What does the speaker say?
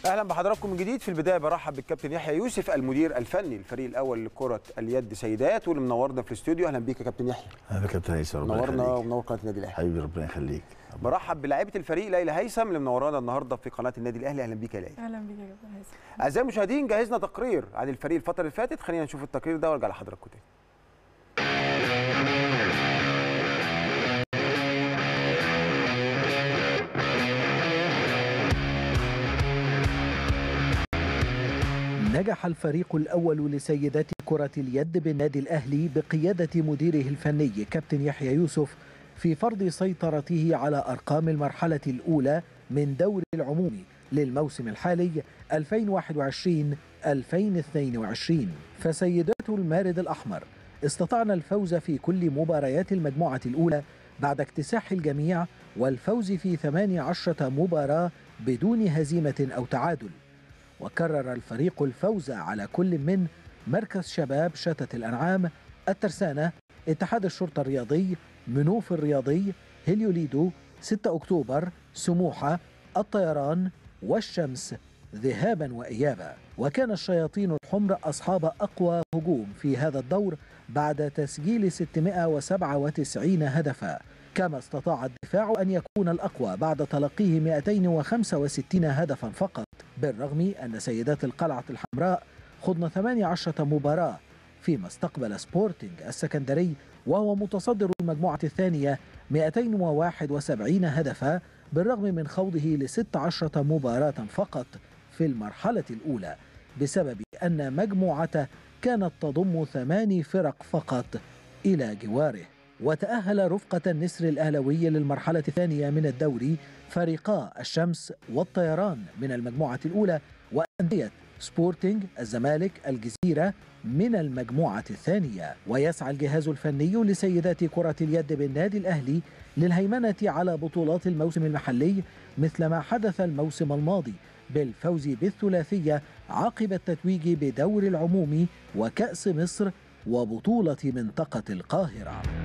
اهلا بحضراتكم من جديد في البدايه برحب بالكابتن يحيى يوسف المدير الفني للفريق الاول لكره اليد سيدات واللي منورنا في الاستوديو اهلا بيك يا كابتن يحيى اهلا كابتن هيثم ربنا منورنا يخليك ومنور قناه النادي الاهلي حبيبي ربنا يخليك برحب بلاعيبه الفريق ليلى هيثم اللي منورانا النهارده في قناه النادي الاهلي اهلا بيك يا ليلى اهلا بيك يا كابتن هيثم اعزائي المشاهدين جهزنا تقرير عن الفريق الفتره اللي فاتت خلينا نشوف التقرير ده وارجع لحضراتكم تاني نجح الفريق الأول لسيدات كرة اليد بالنادي الأهلي بقيادة مديره الفني كابتن يحيى يوسف في فرض سيطرته على أرقام المرحلة الأولى من دور العمومي للموسم الحالي 2021-2022 فسيدات المارد الأحمر استطعن الفوز في كل مباريات المجموعة الأولى بعد اكتساح الجميع والفوز في 18 مباراة بدون هزيمة أو تعادل وكرر الفريق الفوز على كل من مركز شباب شتت الأنعام الترسانة اتحاد الشرطة الرياضي منوف الرياضي هليوليدو 6 أكتوبر سموحة الطيران والشمس ذهابا وإيابا وكان الشياطين الحمر أصحاب أقوى هجوم في هذا الدور بعد تسجيل 697 هدفا كما استطاع الدفاع أن يكون الأقوى بعد تلقيه 265 هدفا فقط بالرغم أن سيدات القلعة الحمراء خضن 18 مباراة فيما استقبل سبورتنج السكندري وهو متصدر المجموعة الثانية 271 هدفا بالرغم من خوضه ل 16 مباراة فقط في المرحلة الأولى بسبب أن مجموعته كانت تضم ثماني فرق فقط إلى جواره وتأهل رفقة النسر الأهلوي للمرحلة الثانية من الدوري فريقا الشمس والطيران من المجموعة الأولى وأندية سبورتنج الزمالك الجزيرة من المجموعة الثانية ويسعى الجهاز الفني لسيدات كرة اليد بالنادي الأهلي للهيمنة على بطولات الموسم المحلي مثل ما حدث الموسم الماضي بالفوز بالثلاثية عقب التتويج بدور العمومي وكأس مصر وبطولة منطقة القاهرة